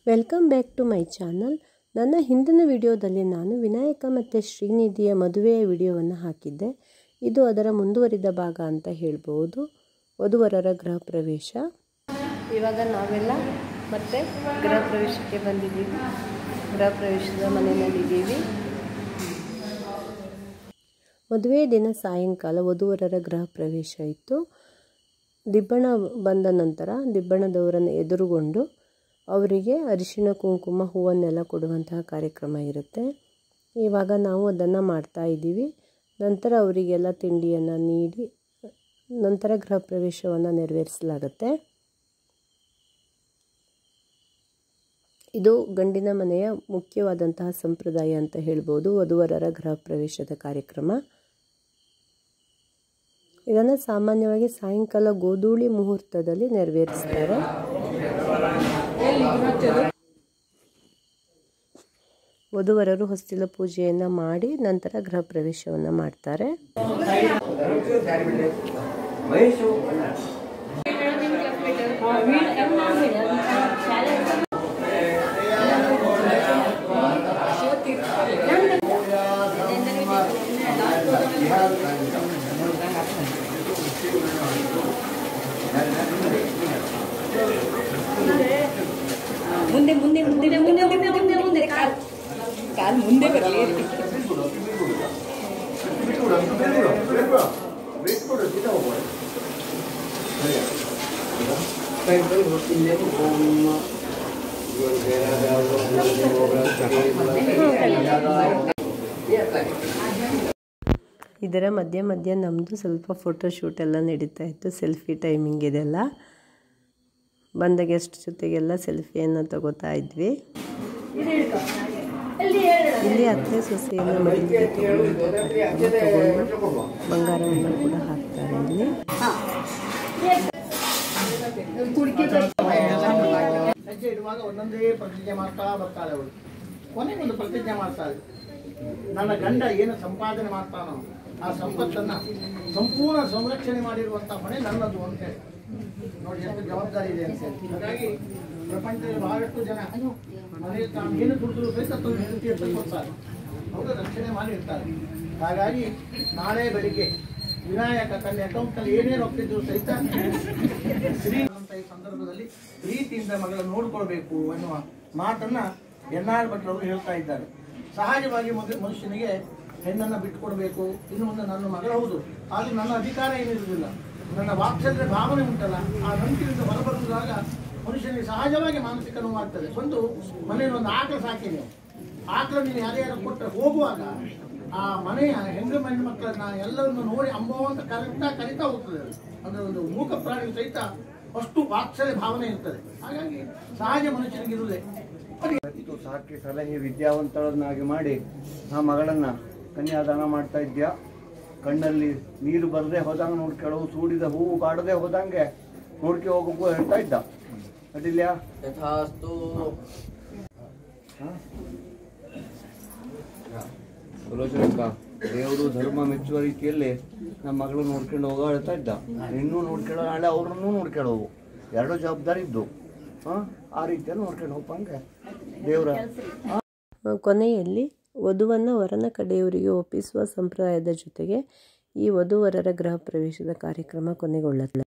Welcome back to my channel ನನ್ನ ಹಿಂದಿನ ವಿಡಿಯೋದಲ್ಲಿ ನಾನು ವಿನಾಯಕ ಮತ್ತು ಶ್ರೀನಿಧಿಯ ಮದುವೆಯ ವಿಡಿಯೋವನ್ನು ಹಾಕಿದ್ದೆ ಇದು ಅದರ ಮುಂದುವರಿದ ಭಾಗ ಅಂತ ಹೇಳ್ಬೋದು ವಧುವರರ ಗೃಹ ಪ್ರವೇಶ ಇವಾಗ ನಾವೆಲ್ಲ ಮತ್ತೆ ಗೃಹ ಪ್ರವೇಶಕ್ಕೆ ಬಂದಿದ್ದೀವಿ ಗೃಹ ಪ್ರವೇಶದ ಮನೆಯಲ್ಲಿದ್ದೀವಿ ಮದುವೆ ದಿನ ಸಾಯಂಕಾಲ ವಧುವರರ ಗೃಹ ಪ್ರವೇಶ ಇತ್ತು ದಿಬ್ಬಣ ಬಂದ ನಂತರ ದಿಬ್ಬಣದವರನ್ನು ಎದುರುಗೊಂಡು ಅವರಿಗೆ ಅರಿಶಿಣ ಕುಂಕುಮ ಹೂವನ್ನೆಲ್ಲ ಕೊಡುವಂತಹ ಕಾರ್ಯಕ್ರಮ ಇರುತ್ತೆ ಇವಾಗ ನಾವು ಅದನ್ನು ಮಾಡ್ತಾ ಇದ್ದೀವಿ ನಂತರ ಅವರಿಗೆಲ್ಲ ತಿಂಡಿಯನ್ನು ನೀಡಿ ನಂತರ ಗೃಹ ಪ್ರವೇಶವನ್ನು ನೆರವೇರಿಸಲಾಗುತ್ತೆ ಇದು ಗಂಡಿನ ಮನೆಯ ಮುಖ್ಯವಾದಂತಹ ಸಂಪ್ರದಾಯ ಅಂತ ಹೇಳ್ಬೋದು ವಧುವರರ ಗೃಹ ಪ್ರವೇಶದ ಕಾರ್ಯಕ್ರಮ ಇದನ್ನು ಸಾಮಾನ್ಯವಾಗಿ ಸಾಯಂಕಾಲ ಗೋಧೂಳಿ ಮುಹೂರ್ತದಲ್ಲಿ ನೆರವೇರಿಸ್ತಾರೆ ವಧುವರರು ಹೊಸ್ತಿಲ ಪೂಜೆಯನ್ನು ಮಾಡಿ ನಂತರ ಗೃಹ ಪ್ರವೇಶವನ್ನು ಮಾಡ್ತಾರೆ ಮುಂದೆ ಮುಂದೆ ಮುಂದೆ ಮುಂದೆ ಮುಂದೆ ಮುಂದೆ ಮುಂದೆ ಕಾಲ್ ಕಾಲ್ ಮುಂದೆ ಬರಲಿ ಇದರ ಮಧ್ಯೆ ಮಧ್ಯೆ ನಮ್ಮದು ಸ್ವಲ್ಪ ಫೋಟೋಶೂಟ್ ಎಲ್ಲ ನಡೀತಾ ಇತ್ತು ಸೆಲ್ಫಿ ಟೈಮಿಂಗ್ ಇದೆಲ್ಲ ಬಂದ ಗೆಸ್ಟ್ ಜೊತೆಗೆಲ್ಲ ಸೆಲ್ಫಿಯನ್ನು ತಗೋತಾ ಇದ್ವಿ ಇಲ್ಲಿ ಅತ್ತೆ ಸೊಸೆಯನ್ನು ಮದುವೆಗೆ ತಗೊಂಡು ಬಂಗಾರವನ್ನು ಕೂಡ ಹಾಕ್ತಾರೆ ಇಲ್ಲಿ ಹೆಜ್ಜೆ ಇಡುವಾಗ ಒಂದೊಂದೇ ಪ್ರತಿಜ್ಞೆ ಮಾಡ್ತಾ ಬರ್ತಾಳೆ ಅವಳು ಕೊನೆಗೊಂದು ಪ್ರತಿಜ್ಞೆ ಮಾಡ್ತಾಳೆ ನನ್ನ ಗಂಡ ಏನು ಸಂಪಾದನೆ ಮಾಡ್ತಾನೋ ಆ ಸಂಪತ್ತನ್ನ ಸಂಪೂರ್ಣ ಸಂರಕ್ಷಣೆ ಮಾಡಿರುವಂತ ಹೊಣೆ ನನ್ನದು ಅಂತ ಹೇಳಿ ನೋಡಿ ಎಷ್ಟು ಜವಾಬ್ದಾರಿ ಇದೆ ಅಂತ ಹೇಳಿ ಹಾಗಾಗಿ ಪ್ರಪಂಚದಲ್ಲಿ ಬಹಳಷ್ಟು ಜನ ಮನೆಯಲ್ಲಿ ತಾನು ಏನು ದುಡಿದ್ರು ಸಹಿತ ತನ್ನ ಹೆಂಡತಿಯ ಕೊಡ್ತಾರೆ ಅವರು ರಕ್ಷಣೆ ಮಾಡಿರ್ತಾರೆ ಹಾಗಾಗಿ ನಾಳೆ ಬೆಳಿಗ್ಗೆ ವಿನಾಯಕ ತನ್ನ ಅಕೌಂಟ್ನಲ್ಲಿ ಏನೇನು ಹೋಗ್ತಿದ್ರು ಸಹಿತ ಶ್ರೀ ಅಂತ ಈ ಸಂದರ್ಭದಲ್ಲಿ ಪ್ರೀತಿಯಿಂದ ಮಗಳ ನೋಡ್ಕೊಳ್ಬೇಕು ಅನ್ನುವ ಮಾತನ್ನ ಎನ್ ಆರ್ ಭಟ್ರವರು ಹೇಳ್ತಾ ಇದ್ದಾರೆ ಸಹಜವಾಗಿ ಮಗ ಮನುಷ್ಯನಿಗೆ ಹೆಣ್ಣನ್ನ ಬಿಟ್ಟುಕೊಡ್ಬೇಕು ಇನ್ನು ಮುಂದೆ ನನ್ನ ಮಗಳ ಹೌದು ಆದ್ರೆ ನನ್ನ ಅಧಿಕಾರ ಏನಿರುವುದಿಲ್ಲ ನನ್ನ ವಾತ್ಸಲ್ಯ ಭಾವನೆ ಉಂಟಲ್ಲ ಆ ನಂಟಿನಿಂದ ಹೊರಬರುವಾಗ ಮನುಷ್ಯನಿಗೆ ಸಹಜವಾಗಿ ಮಾನಸಿಕ ನೋವಾಗ್ತದೆ ಒಂದು ಮನೆಯಲ್ಲಿ ಒಂದು ಆಕಳ ಸಾಕಿ ನೀವು ಆಕಳ ನೀವು ಯಾರ್ಯಾರು ಕೊಟ್ಟರೆ ಹೋಗುವಾಗ ಆ ಮನೆಯ ಹೆಣ್ಣು ಹೆಣ್ಣು ಮಕ್ಕಳನ್ನ ಎಲ್ಲರನ್ನು ನೋಡಿ ಅಂಬೋ ಅಂತ ಕರಿತಾ ಕರಿತಾ ಹೋಗ್ತದೆ ಅದು. ಅಂದ್ರೆ ಒಂದು ಮೂಕ ಪ್ರಾಣಿ ಸಹಿತ ಅಷ್ಟು ವಾತ್ಸಲ್ಯ ಭಾವನೆ ಇರ್ತದೆ ಹಾಗಾಗಿ ಸಹಜ ಮನುಷ್ಯನಿಗೆ ಇರುವುದೇ ಇದು ಸಾಕಿ ಸಲಹೆ ವಿದ್ಯಾವಂತರನ್ನಾಗಿ ಮಾಡಿ ಆ ಮಗಳನ್ನ ಕನ್ಯಾದಾನ ಮಾಡ್ತಾ ಇದ್ಯಾ ಕಣ್ಣಲ್ಲಿ ನೀರು ಬರದೆ ಹೋದಂಗೆ ನೋಡ್ಕೊಳ್ಳೋ ಸೂಡಿದ ಹೂವು ಬಾಡದೆ ಹೋದಂಗೆ ನೋಡ್ಕೆ ಹೋಗಬೇಕು ಹೇಳ್ತಾ ಇದ್ದ ಅದಿಲ್ಯಾ ಯಥಾಸ್ತು ಸುಲೋಚನಕ್ಕ ದೇವರು ಧರ್ಮ ಮೆಚ್ಚುವ ರೀತಿಯಲ್ಲಿ ನಮ್ಮ ಮಗಳು ನೋಡ್ಕೊಂಡು ಹೋಗೋ ಹೇಳ್ತಾ ಇದ್ದ ಇನ್ನೂ ನೋಡ್ಕೊಳ್ಳೋ ನಾಳೆ ಅವ್ರನ್ನೂ ನೋಡ್ಕೊಳ್ಳೋವು ಎರಡು ಜವಾಬ್ದಾರಿ ಇದ್ದು ಹಾಂ ಆ ರೀತಿಯಲ್ಲಿ ನೋಡ್ಕೊಂಡು ಹೋಗ್ಬಂಗೆ ದೇವ್ರ ಕೊನೆಯಲ್ಲಿ ವಧುವನ್ನು ವರನ ಕಡೆಯವರಿಗೆ ಒಪ್ಪಿಸುವ ಸಂಪ್ರದಾಯದ ಜೊತೆಗೆ ಈ ವಧುವರರ ಗೃಹ ಪ್ರವೇಶದ ಕಾರ್ಯಕ್ರಮ ಕೊನೆಗೊಳ್ಳುತ್ತೆ